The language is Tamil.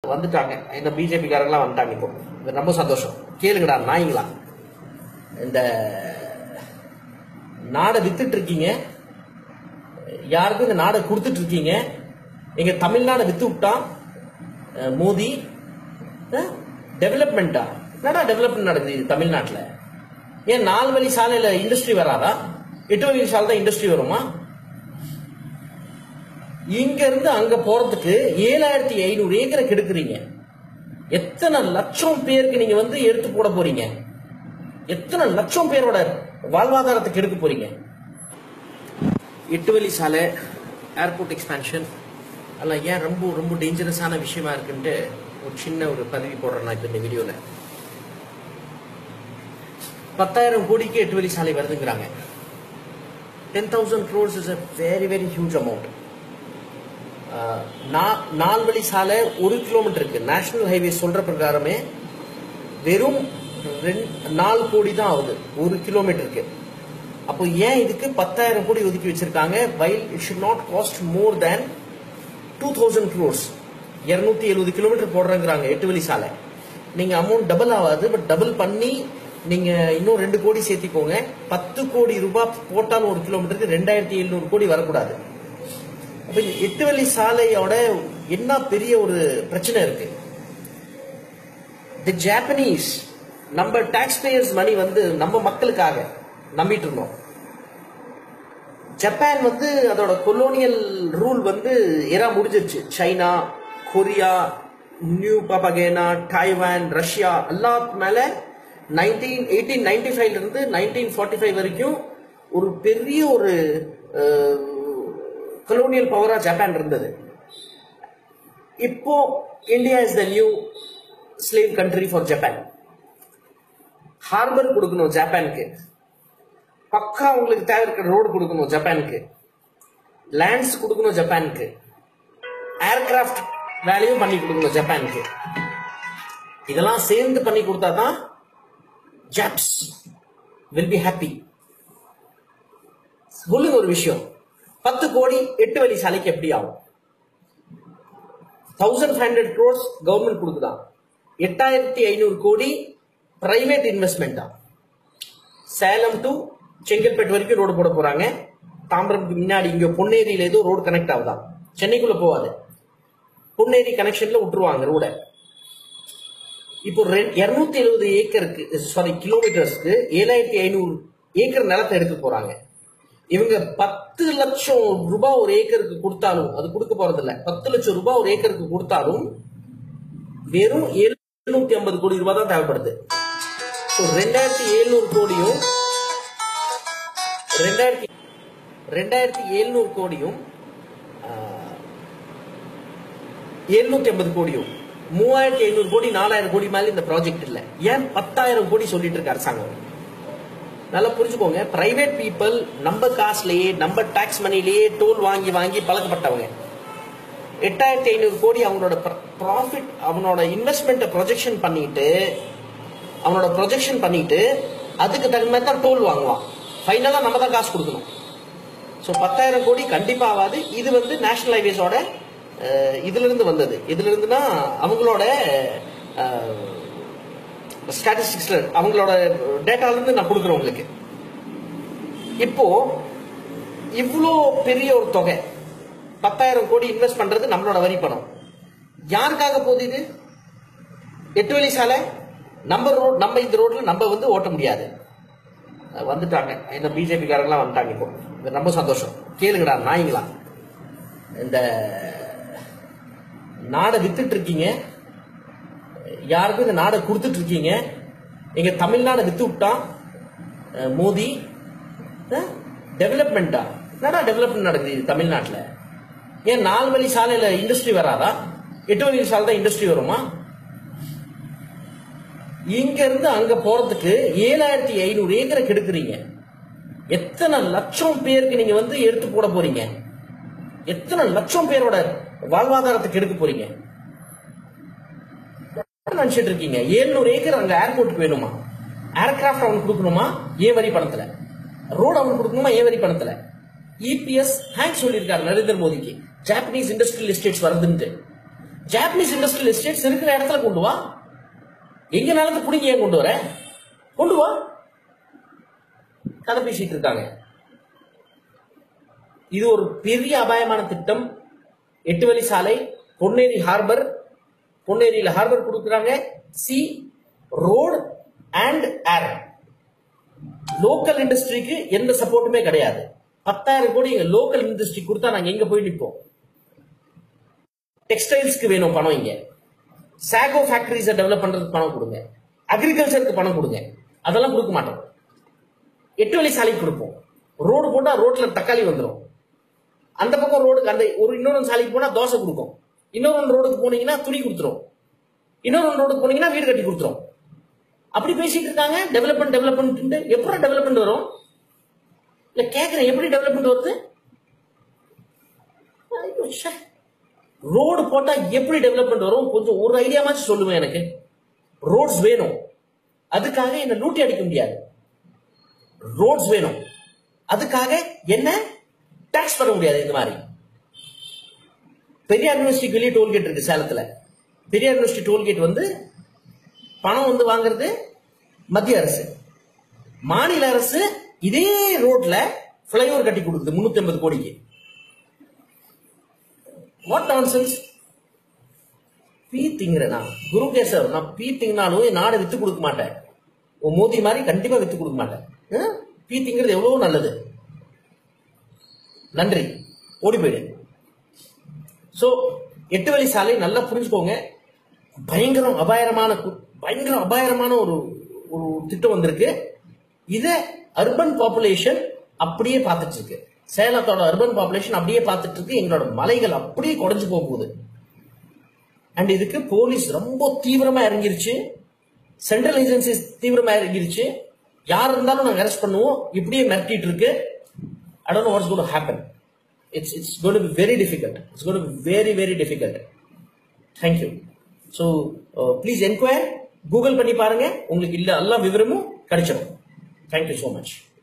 வந்துட்டாங்க இந்த பிஜேபி காரங்களாம் வந்துட்டாங்க இப்போ இது ரொம்ப சந்தோஷம் கேளுங்கடா நாய்ங்களா இந்த நாடை வித்துட்டு இருக்கீங்க யாருக்கும் இந்த நாடை கொடுத்துட்டு இருக்கீங்க எங்க தமிழ்நாடை வித்து விட்டா அஹ், மோடி டெவலப்மெண்டா என்னடா டெவலப்மெண்ட் நடக்குது இது தமிழ்நாட்டில் ஏன் நாலு வழி சாலையில இண்டஸ்ட்ரி வராதா எட்டு வழி சாலை தான் இண்டஸ்ட்ரி வருமா இங்க இருந்து அங்க போறதுக்கு ஏழாயிரத்தி ஐநூறு ஏக்கரை கெடுக்குறீங்க எத்தனை லட்சம் பேருக்கு நீங்க வந்து எடுத்து போட போறீங்க எத்தனை லட்சம் பேரோட வாழ்வாதாரத்துக்கு எடுக்க போறீங்க எட்டு வழி சாலை ஏர்போர்ட் எக்ஸ்பான்ஷன் அதெல்லாம் ஏன் ரொம்ப ரொம்ப டேஞ்சரஸான விஷயமா இருக்குன்ட்டு ஒரு சின்ன ஒரு பதிவு போடுறேன் நான் இப்போ இந்த வீடியோவில் பத்தாயிரம் கோடிக்கு எட்டு வழி சாலை வருதுங்கிறாங்க ten thousand crores is a very very huge amount நாலு வழி சாலை ஒரு கிலோமீட்டருக்கு நேஷனல் ஹைவே சொல்ற பிரகாரமே வெறும் ரெண்டு நாலு கோடி தான் ஆகுது ஒரு கிலோமீட்டருக்கு அப்போ ஏன் இதுக்கு பத்தாயிரம் கோடி ஒதுக்கி வச்சிருக்காங்க while it should not cost more than two thousand crores இரநூத்தி எழுபது கிலோமீட்டர் போடுறேங்கிறாங்க எட்டு வழி சாலை நீங்க அமௌண்ட் டபுள் ஆகாது பட் டபுள் பண்ணி நீங்க இன்னும் ரெண்டு கோடி சேர்த்திக்கோங்க பத்து கோடி ரூபாய் போட்டாலும் ஒரு கிலோமீட்டருக்கு ரெண்டாயிரத்தி எழுநூறு கோடி வரக்கூடாது அப்ப இந்த எட்டு வழி சாலையோட என்ன பெரிய ஒரு பிரச்சனை இருக்கு தி ஜாப்பனீஸ் நம்ம டாக்ஸ் பேயர்ஸ் மணி வந்து நம்ம மக்களுக்காக நம்பிட்டு இருந்தோம் ஜப்பான் வந்து அதோட கொலோனியல் ரூல் வந்து எரா முடிஞ்சிருச்சு சைனா கொரியா நியூ பாபகேனா டைவான் ரஷ்யா எல்லாத்து மேல நைன்டீன் எயிட்டீன் நைன்டி ஃபைவ்ல இருந்து நைன்டீன் ஃபார்ட்டி ஃபைவ் வரைக்கும் ஒரு பெரிய ஒரு கொலோனியல் பவரா ஜப்பான் இருந்தது இப்போ India is the new slave country for Japan harbour கொடுக்கணும் ஜப்பானுக்கு பக்கா உங்களுக்கு தேவை இருக்கிற ரோடு கொடுக்கணும் ஜப்பானுக்கு லேண்ட்ஸ் கொடுக்கணும் ஜப்பானுக்கு ஏர்கிராஃப்ட் வேலையும் பண்ணி கொடுக்கணும் ஜப்பானுக்கு இதெல்லாம் சேர்ந்து பண்ணி கொடுத்தாதான் ஜாப்ஸ் வில் பி ஹாப்பி சொல்லுங்க ஒரு விஷயம் பத்து கோடி எட்டு வழி சாலைக்கு எப்படி ஆகும் thousand five hundred crores government கொடுக்குதான் எட்டாயிரத்தி ஐநூறு கோடி பிரைவேட் இன்வெஸ்ட்மெண்ட் தான் சேலம் டு செங்கல்பேட்டு வரைக்கும் ரோடு போட போறாங்க தாம்பரம்க்கு முன்னாடி இங்க பொன்னேரியில ஏதோ ரோடு கனெக்ட் ஆகுதா சென்னைக்குள்ள போகாது பொன்னேரி கனெக்ஷன்ல விட்டுருவாங்க ரோட இப்போ இருநூத்தி எழுபது ஏக்கருக்கு சாரி கிலோமீட்டர்ஸ்க்கு ஏழாயிரத்தி ஐநூறு ஏக்கர் நிலத்தை எடுக்க போறாங்க இவங்க பத்து லட்சம் ரூபாய் ஒரு ஏக்கருக்கு கொடுத்தாலும் அது கொடுக்க போறது இல்ல பத்து லட்சம் ரூபாய் ஒரு ஏக்கருக்கு கொடுத்தாலும் வெறும் எழுநூத்தி ஐம்பது கோடி ரூபாய் தான் தேவைப்படுது ஸோ ரெண்டாயிரத்தி எழுநூறு கோடியும் ரெண்டாயிரத்தி ரெண்டாயிரத்தி எழுநூறு கோடியும் எழுநூத்தி ஐம்பது கோடியும் மூவாயிரத்தி ஐநூறு கோடி நாலாயிரம் கோடி மேல இந்த ப்ராஜெக்ட் இல்ல ஏன் பத்தாயிரம் கோடி சொல்லிட்டு இருக்கு அரசாங்கம் நல்லா புரிஞ்சுக்கோங்க பிரைவேட் பீப்புள் நம்ம காசுலயே நம்ம டாக்ஸ் மணிலேயே டோல் வாங்கி வாங்கி பழக்கப்பட்டவங்க எட்டாயிரத்தி ஐநூறு கோடி அவனோட ப்ராஃபிட் அவனோட இன்வெஸ்ட்மெண்ட்டை ப்ரொஜெக்ஷன் பண்ணிட்டு அவனோட ப்ரொஜெக்ஷன் பண்ணிட்டு அதுக்கு தகுந்த மாதிரி தான் டோல் வாங்குவான் ஃபைனலாக நம்ம தான் காசு கொடுக்கணும் ஸோ பத்தாயிரம் கோடி கண்டிப்பாக ஆகாது இது வந்து நேஷனல் ஹைவேஸோட இதுல இருந்து வந்தது இதுல இருந்துனா அவங்களோட ஸ்டாட்டிஸ்டிக்ஸ்ல அவங்களோட டேட்டால இருந்து நான் கொடுக்குறேன் உங்களுக்கு இப்போ இவ்வளோ பெரிய ஒரு தொகை பத்தாயிரம் கோடி இன்வெஸ்ட் பண்றது நம்மளோட வரி பணம் யாருக்காக போகுது இது எட்டு வழி சாலை நம்ம ரோட் நம்ம இந்த ரோட்ல நம்ம வந்து ஓட்ட முடியாது வந்துட்டாங்க இந்த பிஜேபி காரங்களாம் வந்துட்டாங்க இப்போ இது ரொம்ப சந்தோஷம் கேளுங்கடா நாய்ங்களா இந்த நாடை வித்துட்டு இருக்கீங்க யாருக்கும் இந்த நாடை கொடுத்துட்டு இருக்கீங்க எங்க தமிழ்நாடை வித்து விட்டா அஹ், மோடி டெவலப்மெண்டா என்னடா டெவலப்மெண்ட் நடக்குது இது தமிழ்நாட்டில் ஏன் நாலு வழி சாலையில இண்டஸ்ட்ரி வராதா எட்டு வழி சாலை தான் இண்டஸ்ட்ரி வருமா இங்க இருந்து அங்க போறதுக்கு ஏழாயிரத்தி ஐநூறு ஏக்கரை கெடுக்குறீங்க எத்தனை லட்சம் பேருக்கு நீங்க வந்து எடுத்து போட போறீங்க எத்தனை லட்சம் பேரோட வாழ்வாதாரத்துக்கு எடுக்க போறீங்க என்ன நினைச்சிட்டு இருக்கீங்க 700 ஏக்கர் அங்க ஏர்போர்ட்டுக்கு வேணுமா ஏர்கிராஃப்ட் அவனுக்கு கொடுக்கணுமா ஏ வரி பணத்துல ரோடு அவனுக்கு கொடுக்கணுமா ஏ வரி பணத்துல இபிஎஸ் ஹேங்க் சொல்லியிருக்காரு நரேந்திர மோடிக்கு ஜாப்பனீஸ் இண்டஸ்ட்ரியல் எஸ்டேட்ஸ் வருதுன்ட்டு ஜாப்பனீஸ் இண்டஸ்ட்ரியல் எஸ்டேட்ஸ் இருக்கிற இடத்துல கொண்டு வா எங்க நிலத்தை புடிங்க ஏன் கொண்டு வர கொண்டு வா கதை பேசிட்டு இருக்காங்க இது ஒரு பெரிய அபாயமான திட்டம் எட்டு வழி சாலை பொன்னேரி ஹார்பர் பொன்னேரியில ஹார்பர் கொடுக்குறாங்க sea road and air local இண்டஸ்ட்ரிக்கு எந்த சப்போர்ட்டுமே கிடையாது பத்தாயிரம் கோடி எங்க லோக்கல் இண்டஸ்ட்ரி கொடுத்தா நாங்க எங்க போய் நிற்போம் டெக்ஸ்டைல்ஸ்க்கு வேணும் பணம் இங்க சாகோ ஃபேக்டரிஸை டெவலப் பண்றதுக்கு பணம் கொடுங்க அக்ரிகல்ச்சருக்கு பணம் கொடுங்க அதெல்லாம் கொடுக்க மாட்டோம் எட்டு வழி சாலைக்கு கொடுப்போம் ரோடு போட்டா ரோட்ல தக்காளி வந்துடும் அந்த பக்கம் ரோடுக்கு அந்த ஒரு இன்னொரு சாலைக்கு போனா தோசை கொடுக்கும் இன்னொரு ரோடுக்கு போனீங்கன்னா துணி கொடுத்துரும் இன்னொரு ரோடுக்கு போனீங்கன்னா வீடு கட்டி கொடுத்துரும் அப்படி பேசிட்டு இருக்காங்க டெவலப்மெண்ட் டெவலப்மெண்ட் எப்படி டெவலப்மெண்ட் வரும் இல்ல கேக்குறேன் எப்படி டெவலப்மெண்ட் வருது ரோடு போட்டா எப்படி டெவலப்மெண்ட் வரும் கொஞ்சம் ஒரு ஐடியாவாச்சும் சொல்லுவேன் எனக்கு ரோட்ஸ் வேணும் அதுக்காக என்ன லூட்டி அடிக்க முடியாது ரோட்ஸ் வேணும் அதுக்காக என்ன டாக்ஸ் பண்ண முடியாது இந்த மாதிரி பெரியார் யூனிவர்சிட்டிக்கு வெளியே டோல்கேட் இருக்கு சேலத்துல பெரியார் யூனிவர்சிட்டி டோல்கேட் வந்து பணம் வந்து வாங்குறது மத்திய அரசு மாநில அரசு இதே ரோட்ல பிளைஓவர் கட்டி கொடுக்குது முன்னூத்தி ஐம்பது கோடிக்கு வாட் நான்சென்ஸ் பீ திங்கிறேனா குரு கேசவ் நான் பீ திங்கினாலும் என் நாடை வித்து கொடுக்க மாட்டேன் உன் மோதி மாதிரி கண்டிப்பா வித்து கொடுக்க மாட்டேன் ஆ? பீ திங்கிறது எவ்வளவு நல்லது நன்றி ஓடி போயிடு சோ எட்டு வழி சாலை நல்லா புரிஞ்சுக்கோங்க பயங்கரம் அபாயமான கு- பயங்கரம் அபாயமான ஒரு ஒரு திட்டம் வந்திருக்கு இத அர்பன் பாப்புலேஷன் அப்படியே பார்த்துட்டு இருக்கு சேலத்தோட அர்பன் பாப்புலேஷன் அப்படியே பார்த்துட்டு இருக்கு எங்களோட மலைகள் அப்படியே குறைஞ்சு போக போகுது அண்ட் இதுக்கு போலீஸ் ரொம்ப தீவிரமா இறங்கிருச்சு சென்ட்ரல் ஏஜென்சிஸ் தீவிரமா இறங்கிருச்சு யார் இருந்தாலும் நாங்க அரெஸ்ட் பண்ணுவோம் இப்படியே மிரட்டிட்டு இருக்கு I don't know what's going to happen. It's it's going to be very difficult. It's going to be very very difficult. Thank you. So uh, please enquire. Google பண்ணி பாருங்க உங்களுக்கு இல்ல எல்லா விவரமும் கிடைச்சிடும் Thank you so much.